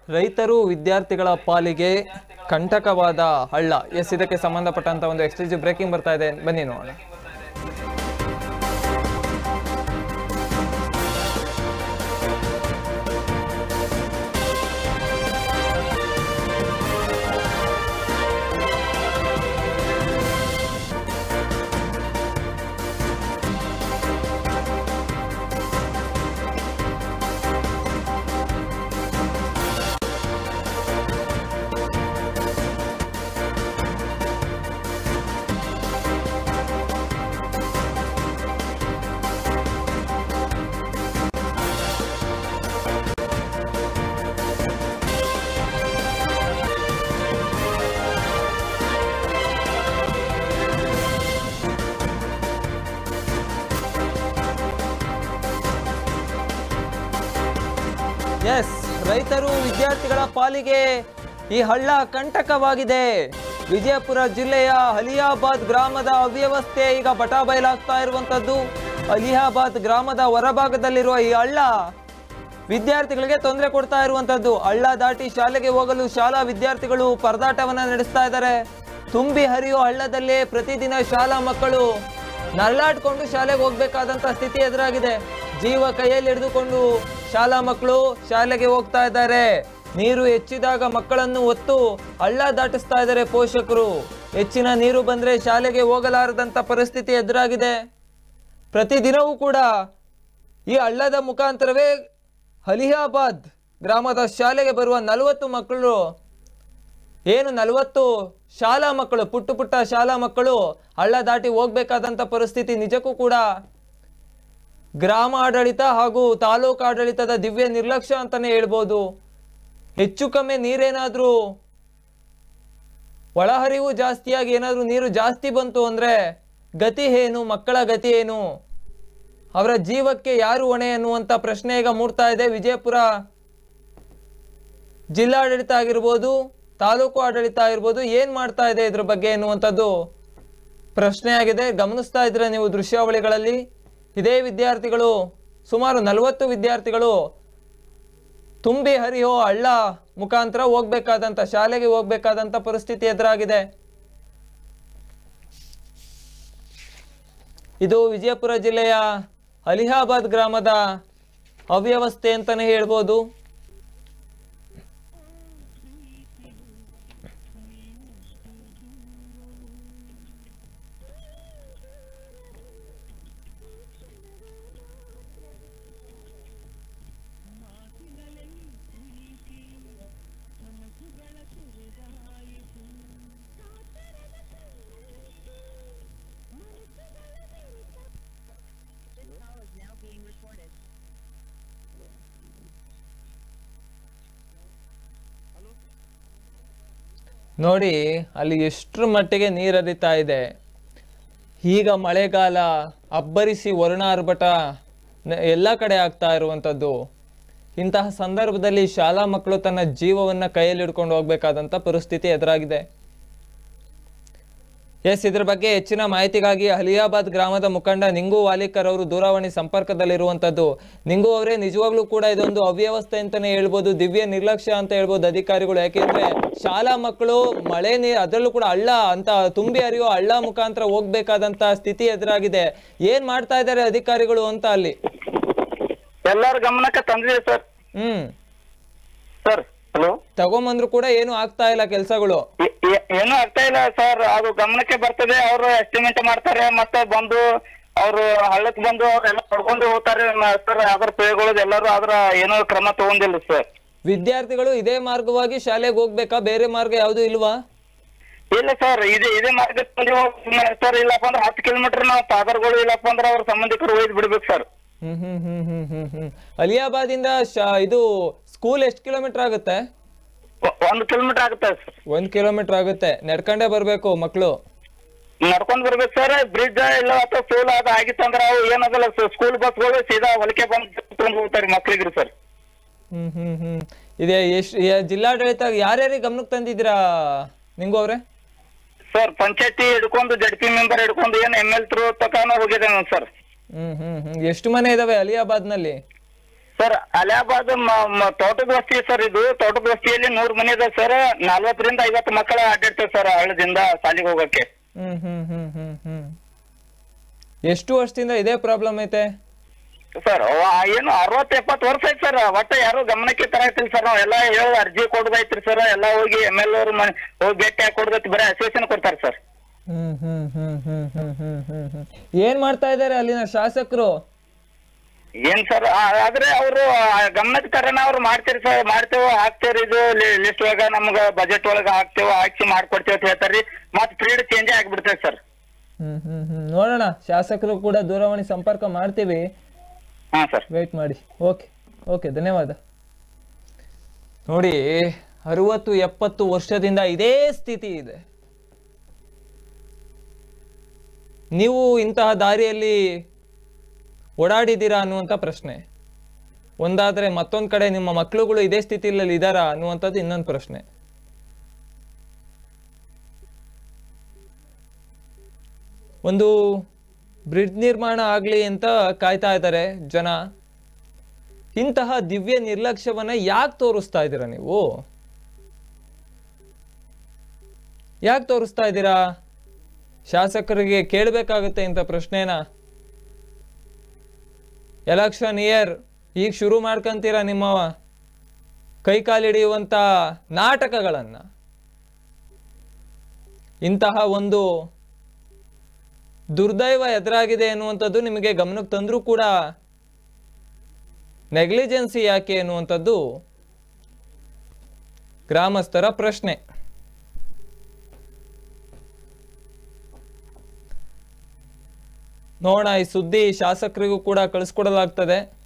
ರೈತರು ವಿದ್ಯಾರ್ಥಿಗಳ ಪಾಲಿಗೆ ಕಂಟಕವಾದ ಹಳ್ಳ ಎಸ್ ಇದಕ್ಕೆ ಸಂಬಂಧಪಟ್ಟಂತ ಒಂದು ಎಕ್ಸ್ಕ್ಲೂಸಿವ್ ಬ್ರೇಕಿಂಗ್ ಬರ್ತಾ ಇದೆ ಬನ್ನಿ ನೋಡೋಣ ಎಸ್ ರೈತರು ವಿದ್ಯಾರ್ಥಿಗಳ ಪಾಲಿಗೆ ಈ ಹಳ್ಳ ಕಂಟಕವಾಗಿದೆ ವಿಜಯಪುರ ಜಿಲ್ಲೆಯ ಅಲಿಯಾಬಾದ್ ಗ್ರಾಮದ ಅವ್ಯವಸ್ಥೆ ಈಗ ಬಟಾಬಯಲಾಗ್ತಾ ಇರುವಂತದ್ದು ಅಲಿಯಾಬಾದ್ ಗ್ರಾಮದ ಹೊರಭಾಗದಲ್ಲಿರುವ ಈ ಹಳ್ಳ ವಿದ್ಯಾರ್ಥಿಗಳಿಗೆ ತೊಂದರೆ ಕೊಡ್ತಾ ಇರುವಂತದ್ದು ಹಳ್ಳ ದಾಟಿ ಶಾಲೆಗೆ ಹೋಗಲು ಶಾಲಾ ವಿದ್ಯಾರ್ಥಿಗಳು ಪರದಾಟವನ್ನ ನಡೆಸ್ತಾ ಇದ್ದಾರೆ ತುಂಬಿ ಹರಿಯೋ ಹಳ್ಳದಲ್ಲೇ ಪ್ರತಿದಿನ ಶಾಲಾ ಮಕ್ಕಳು ನರಳಾಡ್ಕೊಂಡು ಶಾಲೆಗೆ ಹೋಗ್ಬೇಕಾದಂತ ಸ್ಥಿತಿ ಎದುರಾಗಿದೆ ಜೀವ ಕೈಯಲ್ಲಿ ಹಿಡಿದುಕೊಂಡು ಶಾಲಾ ಮಕ್ಕಳು ಶಾಲೆಗೆ ಹೋಗ್ತಾ ಇದ್ದಾರೆ ನೀರು ಹೆಚ್ಚಿದಾಗ ಮಕ್ಕಳನ್ನು ಒತ್ತು ಹಳ್ಳ ದಾಟಿಸ್ತಾ ಇದ್ದಾರೆ ಪೋಷಕರು ಹೆಚ್ಚಿನ ನೀರು ಬಂದ್ರೆ ಶಾಲೆಗೆ ಹೋಗಲಾರದಂತ ಪರಿಸ್ಥಿತಿ ಎದುರಾಗಿದೆ ಪ್ರತಿದಿನವೂ ಕೂಡ ಈ ಹಳ್ಳದ ಮುಖಾಂತರವೇ ಅಲಿಯಾಬಾದ್ ಗ್ರಾಮದ ಶಾಲೆಗೆ ಬರುವ ನಲವತ್ತು ಮಕ್ಕಳು ಏನು ನಲವತ್ತು ಶಾಲಾ ಮಕ್ಕಳು ಪುಟ್ಟ ಪುಟ್ಟ ಶಾಲಾ ಮಕ್ಕಳು ಹಳ್ಳ ದಾಟಿ ಹೋಗ್ಬೇಕಾದಂಥ ಪರಿಸ್ಥಿತಿ ನಿಜಕ್ಕೂ ಕೂಡ ಗ್ರಾಮ ಆಡಳಿತ ಹಾಗೂ ತಾಲೂಕು ಆಡಳಿತದ ದಿವ್ಯ ನಿರ್ಲಕ್ಷ್ಯ ಅಂತಾನೆ ಹೇಳ್ಬೋದು ಹೆಚ್ಚು ಕಮ್ಮಿ ನೀರೇನಾದ್ರೂ ಒಳಹರಿವು ಜಾಸ್ತಿಯಾಗಿ ಏನಾದ್ರೂ ನೀರು ಜಾಸ್ತಿ ಬಂತು ಅಂದ್ರೆ ಗತಿ ಏನು ಮಕ್ಕಳ ಗತಿ ಏನು ಅವರ ಜೀವಕ್ಕೆ ಯಾರು ಹೊಣೆ ಅನ್ನುವಂಥ ಪ್ರಶ್ನೆ ಈಗ ಮೂಡ್ತಾ ಇದೆ ವಿಜಯಪುರ ಜಿಲ್ಲಾಡಳಿತ ಆಗಿರ್ಬೋದು ತಾಲೂಕು ಆಡಳಿತ ಆಗಿರ್ಬೋದು ಏನ್ ಮಾಡ್ತಾ ಇದೆ ಇದ್ರ ಬಗ್ಗೆ ಎನ್ನುವಂಥದ್ದು ಪ್ರಶ್ನೆ ಆಗಿದೆ ಗಮನಿಸ್ತಾ ಇದ್ರೆ ನೀವು ದೃಶ್ಯಾವಳಿಗಳಲ್ಲಿ ಇದೇ ವಿದ್ಯಾರ್ಥಿಗಳು ಸುಮಾರು ನಲವತ್ತು ವಿದ್ಯಾರ್ಥಿಗಳು ತುಂಬಿ ಹರಿಯೋ ಹಳ್ಳ ಮುಖಾಂತರ ಹೋಗ್ಬೇಕಾದಂತ ಶಾಲೆಗೆ ಹೋಗ್ಬೇಕಾದಂತ ಪರಿಸ್ಥಿತಿ ಎದುರಾಗಿದೆ ಇದು ವಿಜಯಪುರ ಜಿಲ್ಲೆಯ ಅಲಿಹಾಬಾದ್ ಗ್ರಾಮದ ಅವ್ಯವಸ್ಥೆ ಅಂತಾನೆ ಹೇಳ್ಬೋದು ನೋಡಿ ಅಲ್ಲಿ ಎಷ್ಟರ ಮಟ್ಟಿಗೆ ನೀರು ಹರಿತಾ ಇದೆ ಈಗ ಮಳೆಗಾಲ ಅಬ್ಬರಿಸಿ ವರುಣ ಆರ್ಭಟ ನ- ಎಲ್ಲ ಕಡೆ ಆಗ್ತಾ ಇರುವಂಥದ್ದು ಇಂತಹ ಸಂದರ್ಭದಲ್ಲಿ ಶಾಲಾ ಮಕ್ಕಳು ತನ್ನ ಜೀವವನ್ನ ಕೈಯಲ್ಲಿ ಹಿಡ್ಕೊಂಡು ಹೋಗ್ಬೇಕಾದಂಥ ಪರಿಸ್ಥಿತಿ ಎದುರಾಗಿದೆ ಎಸ್ ಇದ್ರ ಬಗ್ಗೆ ಹೆಚ್ಚಿನ ಮಾಹಿತಿಗಾಗಿ ಅಲಿಯಾಬಾದ್ ಗ್ರಾಮದ ಮುಖಂಡ ನಿಂಗು ವಾಲಿಕರ್ ಅವರು ದೂರವಾಣಿ ಸಂಪರ್ಕದಲ್ಲಿರುವಂತದ್ದು ನಿಂಗು ಅವರೇ ನಿಜವಾಗ್ಲೂ ಕೂಡ ಇದೊಂದು ಅವ್ಯವಸ್ಥೆ ಅಂತಾನೆ ಹೇಳ್ಬೋದು ದಿವ್ಯ ನಿರ್ಲಕ್ಷ್ಯ ಅಂತ ಹೇಳ್ಬೋದು ಅಧಿಕಾರಿಗಳು ಯಾಕೆಂದ್ರೆ ಶಾಲಾ ಮಕ್ಕಳು ಮಳೆ ನೀರು ಅದರಲ್ಲೂ ಕೂಡ ಹಳ್ಳ ಅಂತ ತುಂಬಿ ಹರಿಯೋ ಹಳ್ಳ ಮುಖಾಂತರ ಹೋಗ್ಬೇಕಾದಂತ ಸ್ಥಿತಿ ಎದುರಾಗಿದೆ ಏನ್ ಮಾಡ್ತಾ ಇದ್ದಾರೆ ಅಧಿಕಾರಿಗಳು ಅಂತ ಅಲ್ಲಿ ಎಲ್ಲರ ಗಮನಕ್ಕೆ ತಂದಿದೆ ಸರ್ ಹ್ಮ್ ಸರ್ ಹಲೋ ತಗೊಂಬಂದ್ರು ಕೂಡ ಏನು ಆಗ್ತಾ ಇಲ್ಲ ಕೆಲಸಗಳು ಏನು ಆಗ್ತಾ ಇಲ್ಲ ಸರ್ ಅದು ಗಮನಕ್ಕೆ ಬರ್ತದೆ ಅವರು ಎಸ್ಟಿಮೇಟ್ ಮಾಡ್ತಾರೆ ಮತ್ತೆ ಬಂದು ಅವರು ಹಳ್ಳಕ್ ಬಂದು ಅವ್ರೆಲ್ಲ ಪಡ್ಕೊಂಡು ಹೋಗ್ತಾರೆ ಮ- ಸರ್ ಅದ್ರ ಪೇಗಳು ಎಲ್ಲರೂ ಅದ್ರ ಏನೋ ಕ್ರಮ ತಗೊಂಡಿಲ್ಲ ಸರ್ ವಿದ್ಯಾರ್ಥಿಗಳು ಇದೇ ಮಾರ್ಗವಾಗಿ ಶಾಲೆಗೆ ಹೋಗ್ಬೇಕಾ ಬೇರೆ ಮಾರ್ಗ ಯಾವುದು ಇಲ್ವಾ ಇಲ್ಲ ಸರ್ ಇದೇ ಇದೇ ಮಾರ್ಗ ಸರ್ ಇಲ್ಲಪ್ಪ ಅಂದ್ರೆ ಹತ್ತು ಕಿಲೋಮೀಟರ್ ನಾವು ಪಾದರ್ಗಳು ಇಲ್ಲಪ್ಪ ಅಂದ್ರೆ ಅವ್ರ ಸಂಬಂಧಿಕರು ಒಯ್ದು ಬಿಡ್ಬೇಕು ಸರ್ ಹ್ಮ್ ಹ್ಮ್ ಹ್ಮ್ ಹ್ಮ್ ಹ್ಮ್ ಹ್ಮ್ ಅಲಿಯಾಬಾದ್ ಇಂದ ಶ- ಇದು ಸ್ಕೂಲ್ ಎಷ್ಟು ಕಿಲೋಮೀಟರ್ ಆಗುತ್ತೆ ಒಂದು ಕಿಲೋಮೀಟರ್ ಆಗುತ್ತೆ ಸರ್ ಒಂದ್ ಕಿಲೋಮೀಟರ್ ಆಗುತ್ತೆ ನಡ್ಕೊಂಡೇ ಬರ್ಬೇಕು ಮಕ್ಕಳು ನಡ್ಕೊಂಡ್ ಬರ್ಬೇಕು ಸರ್ ಬ್ರಿಡ್ಜ್ ಇಲ್ಲ ಅಥವಾ ಸೋಲ್ ಅದು ಆಗಿತ್ತಂದ್ರ ಅವು ಏನದಲ್ಲ ಸ್ಕೂಲ್ ಬಸ್ಗಳು ಸೀದಾ ಹೊಲಿಕೆ ಬಂದು ತಗೊಂಡ್ ಹೋಗ್ತಾರೆ ಮಕ್ಳಿಗ್ರಿ ಸರ್ ಹ್ಮ್ ಹ್ಮ್ ಹ್ಮ್ ಇದೆ ಎಷ್ಟು ಜಿಲ್ಲಾಡಳಿತ ಯಾರ್ಯಾರಿಗೆ ಗಮನಕ್ಕೆ ತಂದಿದ್ದೀರಾ ನಿಂಗು ಅವ್ರೆ ಸರ್ ಪಂಚಾಯತಿ ಹಿಡ್ಕೊಂಡು ಜಡ್ ಪಿ ಮೆಂಬರ್ ಹಿಡ್ಕೊಂಡು ಏನ್ ಎಮ್ ಎಲ್ ತ್ರೂ ತಕಾನು ಹೋಗಿದೆ ಸರ್ ಹ್ಮ್ ಹ್ಮ್ ಹ್ಮ್ ಎಷ್ಟು ಮನೆ ಇದಾವೆ ಅಲಿಯಾಬಾದ್ನಲ್ಲಿ ಸರ್ ಅಲಿಯಾಬಾದ್ ಮ- ಮ- ತೋಟದ ಬಸ್ತಿ ಸರ್ ಇದು ತೋಟದ ಬಸ್ತಿಯಲ್ಲಿ ನೂರ್ ಮನೆ ಇದೆ ಸರ್ ನಲ್ವತ್ತರಿಂದ ಐವತ್ತು ಮಕ್ಕಳ ಅಡ್ಡಿರ್ತೇವೆ ಸರ್ ಹಳ್ಳದಿಂದ ಶಾಲೆಗೆ ಹೋಗಕ್ಕೆ ಹ್ಮ್ ಹ್ಮ್ ಹ್ಮ್ ಹ್ಮ್ ಹ್ಮ್ ಎಷ್ಟು ವರ್ಷದಿಂದ ಇದೇ ಪ್ರಾಬ್ಲಮ್ ಐತೆ ಸರ್ ಏನು ಅರವತ್ತು ಎಪ್ಪತ್ತು ವರ್ಷ ಐತಿ ಸರ್ ಒಟ್ಟ ಯಾರು ಗಮನಕ್ಕೆ ತರಾಕ್ತಿಲ್ಲ ಸರ್ ನಾವ್ ಎಲ್ಲಾ ಹೇಳಿ ಅರ್ಜಿ ಕೊಡದೈತ್ರಿ ಸರ್ ಎಲ್ಲಾ ಹೋಗಿ ಎಮ್ ಎಲ್ ಅವ್ರ ಮನೆ ಹೋಗಿ ಭೇಟಿ ಹಾಕಿ ಕೊಡದೈತಿ ಬರೀ ಅಸೋಸಿಯೇಷನ್ ಕೊಡ್ತಾರೆ ಸರ್ ಹ್ಮ್ ಹ್ಮ್ ಹ್ಮ್ ಹ್ಮ್ ಹ್ಮ್ ಹ್ಮ್ ಹ್ಮ್ ಹ್ಮ್ ಏನ್ ಮಾಡ್ತಾ ಇದಾರೆ ಅಲ್ಲಿನ ಶಾಸಕರು ಏನ್ ಸರ್ ಆದ್ರೆ ಅವರು ಗಮನಕ್ಕೆ ತರನ ಅವ್ರು ಮಾಡ್ತೀರಿ ಸರ್ ಮಾಡ್ತೇವೆ ಹಾಕ್ತೇವ್ರಿ ಇದು ಲಿಸ್ಟ್ ಒಳಗ ನಮ್ಗ ಬಜೆಟ್ ಒಳಗ ಹಾಕ್ತೇವೆ ಹಾಕಿ ಮಾಡ್ಕೊಡ್ತೇವೆ ಅಂತ ಹೇಳ್ತಾರ್ರಿ ಮತ್ ಪೀರಿಯಡ್ ಚೇಂಜ್ ಆಗಿಬಿಡ್ತೇವೆ ಸರ್ ಹ್ಮ್ ಹ್ಮ್ ಹ್ಮ್ ನೋಡೋಣ ಶಾಸಕರು ಕೂಡ ದೂರವಾಣಿ ಸಂಪರ್ಕ ಮಾಡ್ತೀವಿ ಹಾ ಸರ್ ವೇಟ್ ಮಾಡಿ ಓಕೆ ಓಕೆ ಧನ್ಯವಾದ ನೋಡಿ ಅರುವತ್ತು ಎಪ್ಪತ್ತು ವರ್ಷದಿಂದ ಇದೇ ಸ್ಥಿತಿ ಇದೆ ನೀವು ಇಂತಹ ದಾರಿಯಲ್ಲಿ ಓಡಾಡಿದ್ದೀರಾ ಅನ್ನುವಂಥ ಪ್ರಶ್ನೆ ಒಂದಾದರೆ ಮತ್ತೊಂದು ಕಡೆ ನಿಮ್ಮ ಮಕ್ಕಳುಗಳು ಇದೇ ಸ್ಥಿತಿಯಲ್ಲಿ ಇದ್ದಾರಾ ಅನ್ನುವಂಥದ್ದು ಇನ್ನೊಂದು ಪ್ರಶ್ನೆ ಒಂದು ಬ್ರಿಡ್ಜ್ ನಿರ್ಮಾಣ ಆಗಲಿ ಅಂತ ಕಾಯ್ತಾ ಇದ್ದಾರೆ ಜನ ಇಂತಹ ದಿವ್ಯ ನಿರ್ಲಕ್ಷ್ಯವನ್ನ ಯಾಕೆ ತೋರಿಸ್ತಾ ಇದ್ದೀರಾ ನೀವು ಯಾಕೆ ತೋರಿಸ್ತಾ ಇದ್ದೀರಾ ಶಾಸಕರಿಗೆ ಕೇಳಬೇಕಾಗುತ್ತೆ ಇಂಥ ಪ್ರಶ್ನೆನ ಎಲೆಕ್ಷನ್ ಇಯರ್ ಈಗ ಶುರು ಮಾಡ್ಕೊಂತೀರಾ ನಿಮ್ಮ ಕೈಕಾಲಿಡಿಯುವಂಥ ನಾಟಕಗಳನ್ನು ಇಂತಹ ಒಂದು ದುರ್ದೈವ ಎದುರಾಗಿದೆ ಅನ್ನುವಂಥದ್ದು ನಿಮಗೆ ಗಮನಕ್ಕೆ ತಂದರೂ ಕೂಡ ನೆಗ್ಲಿಜೆನ್ಸಿ ಯಾಕೆ ಅನ್ನುವಂಥದ್ದು ಗ್ರಾಮಸ್ಥರ ಪ್ರಶ್ನೆ ನೋಡೋಣ ಈ ಸುದ್ದಿ ಶಾಸಕರಿಗೂ ಕೂಡ ಕಳಿಸ್ಕೊಡಲಾಗ್ತದೆ